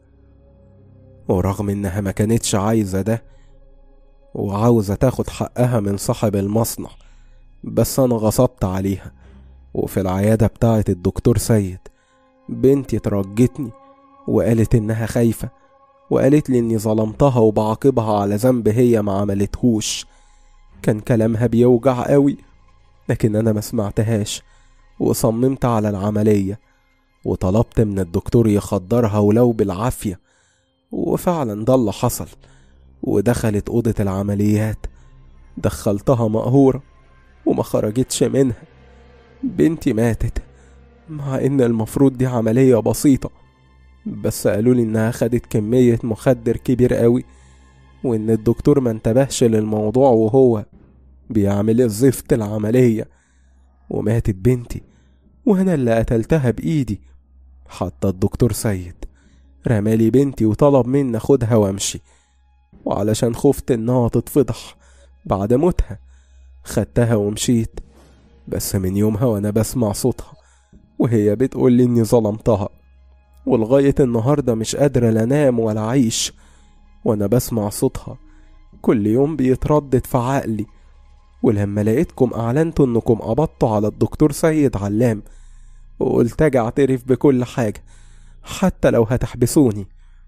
ورغم إنها ما كانتش عايزة ده وعاوزة تاخد حقها من صاحب المصنع بس أنا غصبت عليها وفي العيادة بتاعة الدكتور سيد بنتي ترجتني وقالت إنها خايفة وقالت لي إني ظلمتها وبعاقبها على ذنب هي ما عملتهوش كان كلامها بيوجع قوي لكن أنا ما سمعتهاش وصممت على العملية وطلبت من الدكتور يخدرها ولو بالعافية وفعلا ده اللي حصل ودخلت أوضة العمليات دخلتها مقهورة وما خرجتش منها بنتي ماتت مع إن المفروض دي عملية بسيطة بس قالوا لي إنها خدت كمية مخدر كبير قوي وإن الدكتور ما انتبهش للموضوع وهو بيعمل الزفت العملية وماتت بنتي وأنا اللي قتلتها بإيدي حتى الدكتور سيد رمالي بنتي وطلب مني أخدها وأمشي وعلشان خفت إنها تتفضح بعد موتها خدتها ومشيت بس من يومها وأنا بسمع صوتها وهي بتقول لي إني ظلمتها ولغاية النهاردة مش قادرة لا أنام ولا أعيش وأنا بسمع صوتها كل يوم بيتردد في عقلي ولما لقيتكم أعلنتوا إنكم قبضتوا على الدكتور سيد علام وقلت أجي أعترف بكل حاجة حتى لو هتحبسوني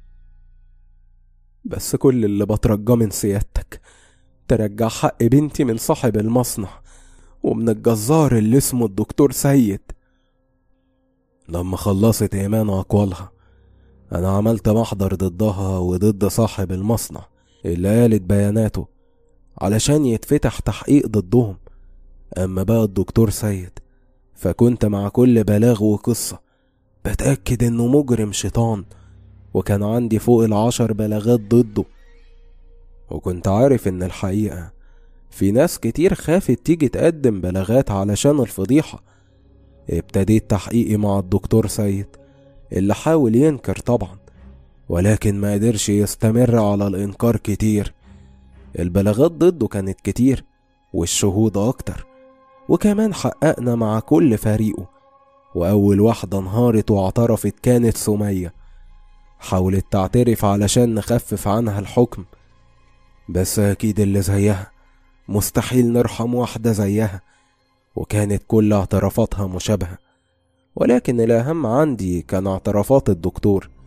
بس كل اللي بترجاه من سيادتك ترجع حق بنتي من صاحب المصنع ومن الجزار اللي اسمه الدكتور سيد لما خلصت إيمان أقوالها أنا عملت محضر ضدها وضد صاحب المصنع اللي قالت بياناته علشان يتفتح تحقيق ضدهم أما بقى الدكتور سيد فكنت مع كل بلاغ وقصة بتأكد إنه مجرم شيطان وكان عندي فوق العشر بلاغات ضده وكنت عارف إن الحقيقة في ناس كتير خافت تيجي تقدم بلاغات علشان الفضيحة ابتديت تحقيقي مع الدكتور سيد اللي حاول ينكر طبعا ولكن ما قدرش يستمر على الإنكار كتير البلاغات ضده كانت كتير والشهود أكتر وكمان حققنا مع كل فريقه وأول واحدة انهارت واعترفت كانت سمية حاولت تعترف علشان نخفف عنها الحكم بس أكيد اللي زيها مستحيل نرحم واحدة زيها وكانت كل اعترافاتها مشابهة ولكن الأهم عندي كان اعترافات الدكتور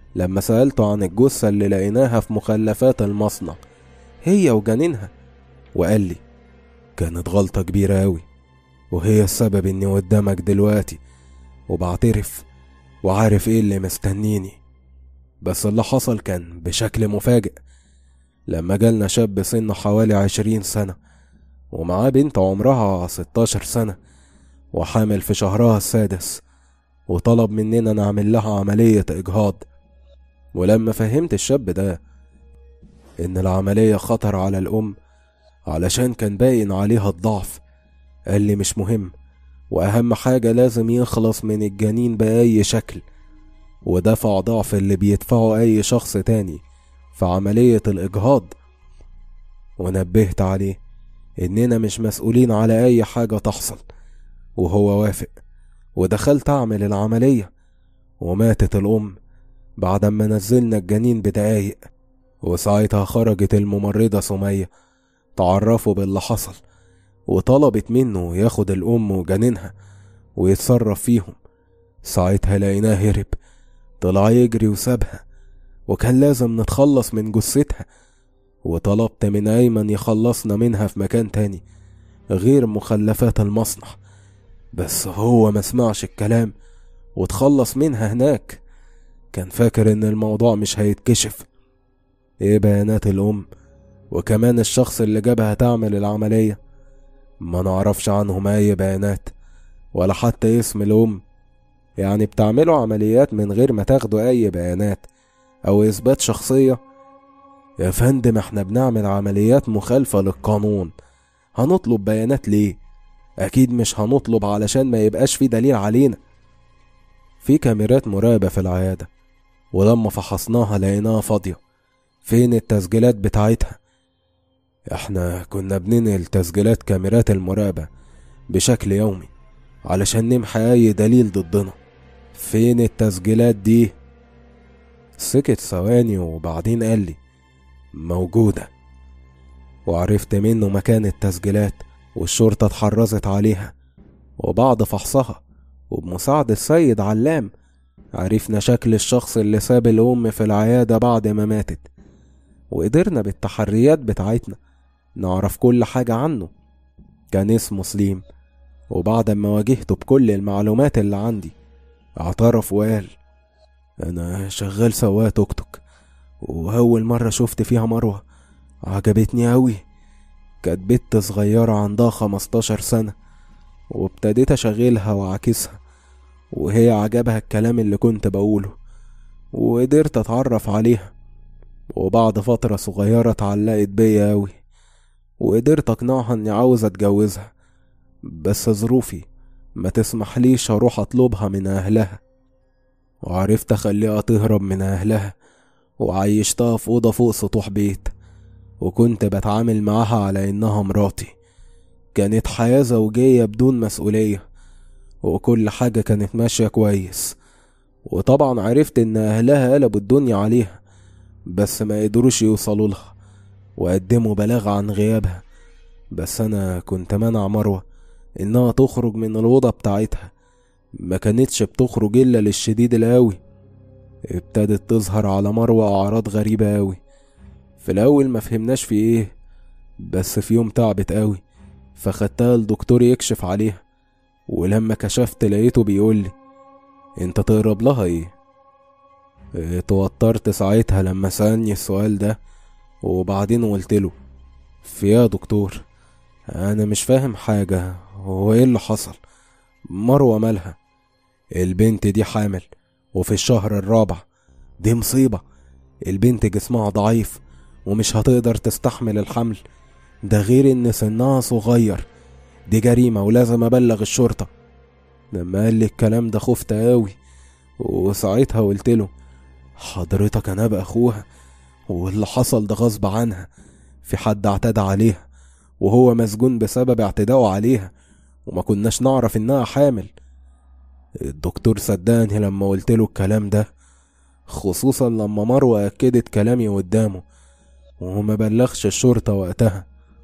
لما سألته عن الجثة اللي لقيناها في مخلفات المصنع هي وجنينها وقال لي كانت غلطة كبيرة أوي وهي السبب إني قدامك دلوقتي وبعترف وعارف إيه اللي مستنيني بس اللي حصل كان بشكل مفاجئ لما جالنا شاب سنه حوالي عشرين سنة ومعاه بنت عمرها ستاشر سنة وحامل في شهرها السادس وطلب مننا نعمل لها عملية إجهاض ولما فهمت الشاب ده إن العملية خطر على الأم علشان كان باين عليها الضعف قال لي مش مهم وأهم حاجة لازم يخلص من الجنين بأي شكل ودفع ضعف اللي بيدفعه أي شخص تاني في عملية الإجهاض ونبهت عليه إننا مش مسؤولين على أي حاجة تحصل وهو وافق ودخلت أعمل العملية وماتت الأم بعد ما نزلنا الجنين بدقايق وساعتها خرجت الممرضة سمية تعرفوا باللي حصل وطلبت منه ياخد الأم وجنينها ويتصرف فيهم ساعتها لقيناه هرب طلع يجري وسابها وكان لازم نتخلص من جثتها وطلبت من أيمن يخلصنا منها في مكان تاني غير مخلفات المصنع بس هو ما سمعش الكلام وتخلص منها هناك كان فاكر ان الموضوع مش هيتكشف ايه بيانات الام وكمان الشخص اللي جابها تعمل العملية ما نعرفش عنهم اي بيانات ولا حتى اسم الام يعني بتعملوا عمليات من غير ما تاخدوا اي بيانات او اثبات شخصية يا فندم احنا بنعمل عمليات مخالفة للقانون هنطلب بيانات ليه اكيد مش هنطلب علشان ما يبقاش في دليل علينا في كاميرات مراقبة في العيادة ولما فحصناها لقيناها فاضية فين التسجيلات بتاعتها احنا كنا بننقل تسجيلات كاميرات المراقبة بشكل يومي علشان نمحي اي دليل ضدنا فين التسجيلات دي سكت ثواني وبعدين قال لي موجودة وعرفت منه مكان التسجيلات والشرطة اتحرزت عليها وبعد فحصها وبمساعدة السيد علام عرفنا شكل الشخص اللي ساب الأم في العيادة بعد ما ماتت وقدرنا بالتحريات بتاعتنا نعرف كل حاجة عنه كان اسمه سليم وبعد ما واجهته بكل المعلومات اللي عندي اعترف وقال أنا شغال سواق توك توك وأول مرة شفت فيها مروة عجبتني أوي كانت بنت صغيرة عندها خمستاشر سنة وابتديت أشغلها وأعكسها وهي عجبها الكلام اللي كنت بقوله وقدرت أتعرف عليها وبعد فترة صغيرة اتعلقت بيا أوي وقدرت أقنعها إني عاوز أتجوزها بس ظروفي ما تسمحليش أروح أطلبها من أهلها وعرفت أخليها تهرب من أهلها وعيشتها في أوضة فوق سطوح بيت وكنت بتعامل معاها على إنها مراتي كانت حياة زوجية بدون مسؤولية وكل حاجة كانت ماشية كويس وطبعا عرفت إن أهلها قلبوا الدنيا عليها بس ما قدروش يوصلوا لها وقدموا بلاغ عن غيابها بس أنا كنت منع مروة إنها تخرج من الأوضة بتاعتها ما كانتش بتخرج إلا للشديد القوي ابتدت تظهر على مروة أعراض غريبة أوي في الأول ما فهمناش في إيه بس في يوم تعبت أوي فخدتها الدكتور يكشف عليها ولما كشفت لقيته بيقولي انت تقرب لها ايه اتوترت ساعتها لما سألني السؤال ده وبعدين قلت له في يا دكتور انا مش فاهم حاجة هو ايه اللي حصل مروة مالها البنت دي حامل وفي الشهر الرابع دي مصيبة البنت جسمها ضعيف ومش هتقدر تستحمل الحمل ده غير ان سنها صغير دي جريمة ولازم ابلغ الشرطة لما قال لي الكلام ده خفت قوي وساعتها قلت له حضرتك انا ابقى اخوها واللي حصل ده غصب عنها في حد اعتدى عليها وهو مسجون بسبب اعتدائه عليها وما كناش نعرف انها حامل الدكتور صدقني لما قلت له الكلام ده خصوصا لما مروة أكدت كلامي قدامه وما بلغش الشرطة وقتها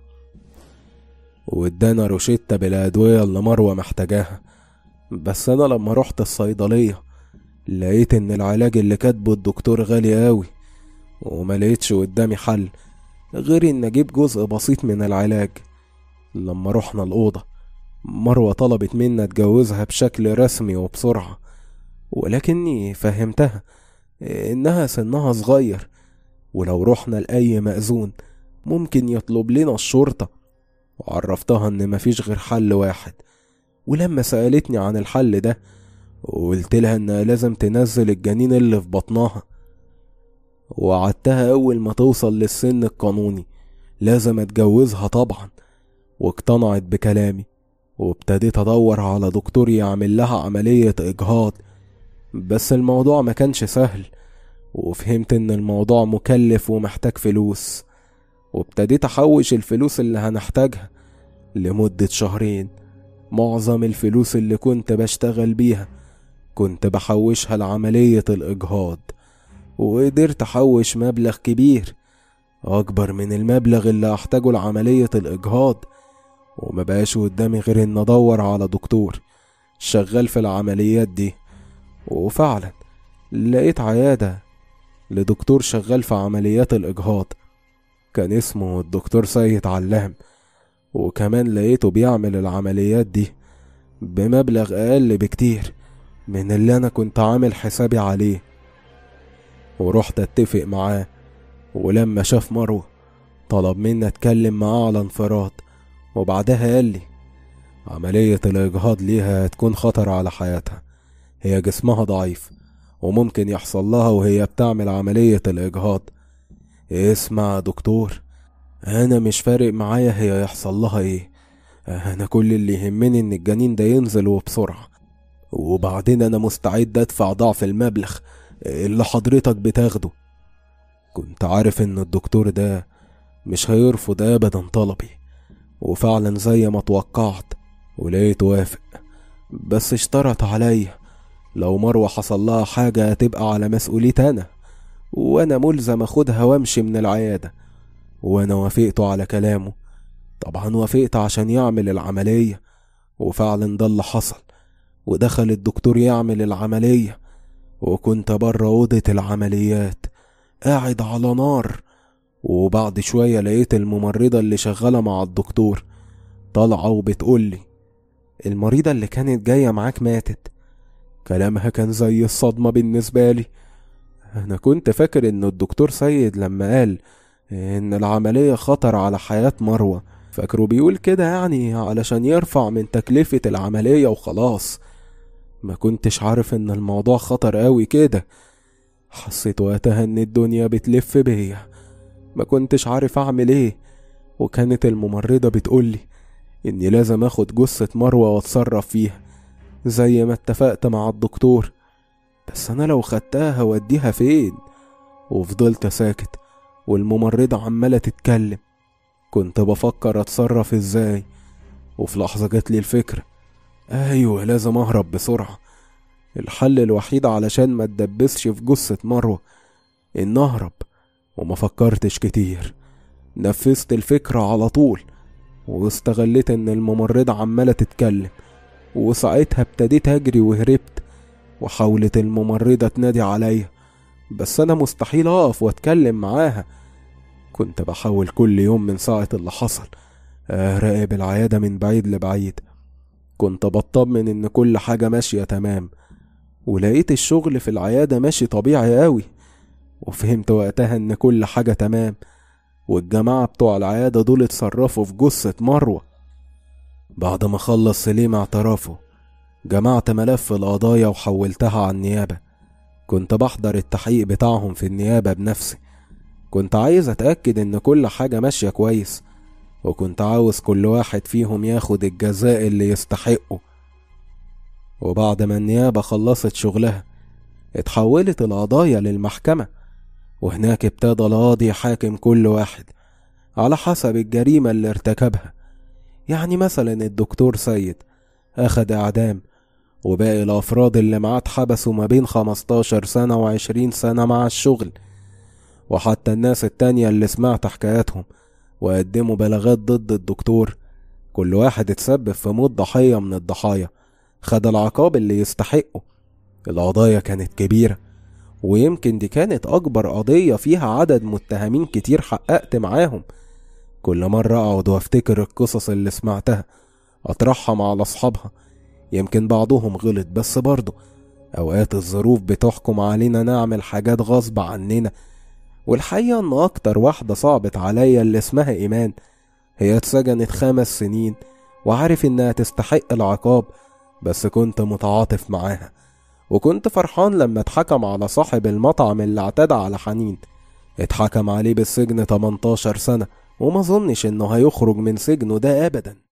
وادانا روشتة بالأدوية اللي مروة محتاجاها بس أنا لما رحت الصيدلية لقيت ان العلاج اللي كاتبه الدكتور غالي قوي وما لقيتش قدامي حل غير ان اجيب جزء بسيط من العلاج لما رحنا الأوضة مروة طلبت منا اتجوزها بشكل رسمي وبسرعة ولكني فهمتها إنها سنها صغير ولو رحنا لأي مأذون ممكن يطلب لنا الشرطة وعرفتها إن مفيش غير حل واحد ولما سألتني عن الحل ده وقلت لها إنها لازم تنزل الجنين اللي في بطنها وعدتها أول ما توصل للسن القانوني لازم أتجوزها طبعا واقتنعت بكلامي وابتديت أدور على دكتور يعمل لها عملية إجهاض بس الموضوع ما كانش سهل وفهمت إن الموضوع مكلف ومحتاج فلوس وابتديت أحوش الفلوس اللي هنحتاجها لمدة شهرين معظم الفلوس اللي كنت بشتغل بيها كنت بحوشها لعملية الإجهاض وقدرت أحوش مبلغ كبير أكبر من المبلغ اللي أحتاجه لعملية الإجهاض وما بقاش قدامي غير إن أدور على دكتور شغال في العمليات دي وفعلا لقيت عيادة لدكتور شغال في عمليات الإجهاض كان اسمه الدكتور سيد علام وكمان لقيته بيعمل العمليات دي بمبلغ أقل بكتير من اللي أنا كنت عامل حسابي عليه ورحت أتفق معاه ولما شاف مروة طلب مني أتكلم معاه على انفراد وبعدها قال لي عملية الإجهاض ليها هتكون خطر على حياتها هي جسمها ضعيف وممكن يحصل لها وهي بتعمل عملية الإجهاض اسمع يا دكتور أنا مش فارق معايا هي يحصل لها إيه أنا كل اللي يهمني إن الجنين ده ينزل وبسرعة وبعدين أنا مستعد أدفع ضعف المبلغ اللي حضرتك بتاخده كنت عارف إن الدكتور ده مش هيرفض أبدا طلبي وفعلا زي ما توقعت ولقيت وافق بس اشترط عليا لو مروة حصل لها حاجة هتبقى على مسؤوليتي أنا وأنا ملزم أخدها وأمشي من العيادة وأنا وافقت على كلامه طبعا وافقت عشان يعمل العملية وفعلا ده اللي حصل ودخل الدكتور يعمل العملية وكنت بره أوضة العمليات قاعد على نار وبعد شوية لقيت الممرضة اللي شغالة مع الدكتور طالعة وبتقولي المريضة اللي كانت جاية معاك ماتت كلامها كان زي الصدمة بالنسبة لي أنا كنت فاكر إن الدكتور سيد لما قال إن العملية خطر على حياة مروة فاكره بيقول كده يعني علشان يرفع من تكلفة العملية وخلاص ما كنتش عارف إن الموضوع خطر قوي كده حسيت وقتها إن الدنيا بتلف بيا ما كنتش عارف أعمل إيه وكانت الممرضة بتقولي إني لازم أخد جثة مروة وأتصرف فيها زي ما اتفقت مع الدكتور بس أنا لو خدتها هوديها فين وفضلت ساكت والممرضة عمالة تتكلم كنت بفكر أتصرف إزاي وفي لحظة جاتلي الفكرة أيوة لازم أهرب بسرعة الحل الوحيد علشان ما اتدبسش في جثة مروة إن أهرب وما فكرتش كتير نفذت الفكرة على طول واستغليت إن الممرضة عمالة تتكلم وساعتها ابتديت أجري وهربت وحاولت الممرضة تنادي عليا بس أنا مستحيل أقف وأتكلم معاها كنت بحاول كل يوم من ساعة اللي حصل أراقب العيادة من بعيد لبعيد كنت بطمن إن كل حاجة ماشية تمام ولقيت الشغل في العيادة ماشي طبيعي أوي وفهمت وقتها إن كل حاجة تمام والجماعة بتوع العيادة دول اتصرفوا في جثة مروة بعد ما خلص سليم اعترافه جمعت ملف القضايا وحولتها على النيابة كنت بحضر التحقيق بتاعهم في النيابة بنفسي كنت عايز أتأكد إن كل حاجة ماشية كويس وكنت عاوز كل واحد فيهم ياخد الجزاء اللي يستحقه وبعد ما النيابة خلصت شغلها اتحولت القضايا للمحكمة وهناك ابتدى القاضي يحاكم كل واحد على حسب الجريمة اللي ارتكبها يعني مثلا الدكتور سيد أخد إعدام وباقي الأفراد اللي معاه اتحبسوا ما بين 15 سنة وعشرين سنة مع الشغل وحتى الناس التانية اللي سمعت حكاياتهم وقدموا بلاغات ضد الدكتور كل واحد اتسبب في موت ضحية من الضحايا خد العقاب اللي يستحقه القضايا كانت كبيرة ويمكن دي كانت أكبر قضية فيها عدد متهمين كتير حققت معاهم كل مرة أقعد وأفتكر القصص اللي سمعتها أطرحها مع أصحابها يمكن بعضهم غلط بس برضه أوقات الظروف بتحكم علينا نعمل حاجات غصب عننا والحقيقة إن أكتر واحدة صعبت عليا اللي اسمها إيمان هي اتسجنت خمس سنين وعارف إنها تستحق العقاب بس كنت متعاطف معاها وكنت فرحان لما اتحكم على صاحب المطعم اللي اعتدى على حنين اتحكم عليه بالسجن 18 سنة وما ظنش إنه هيخرج من سجنه ده أبدا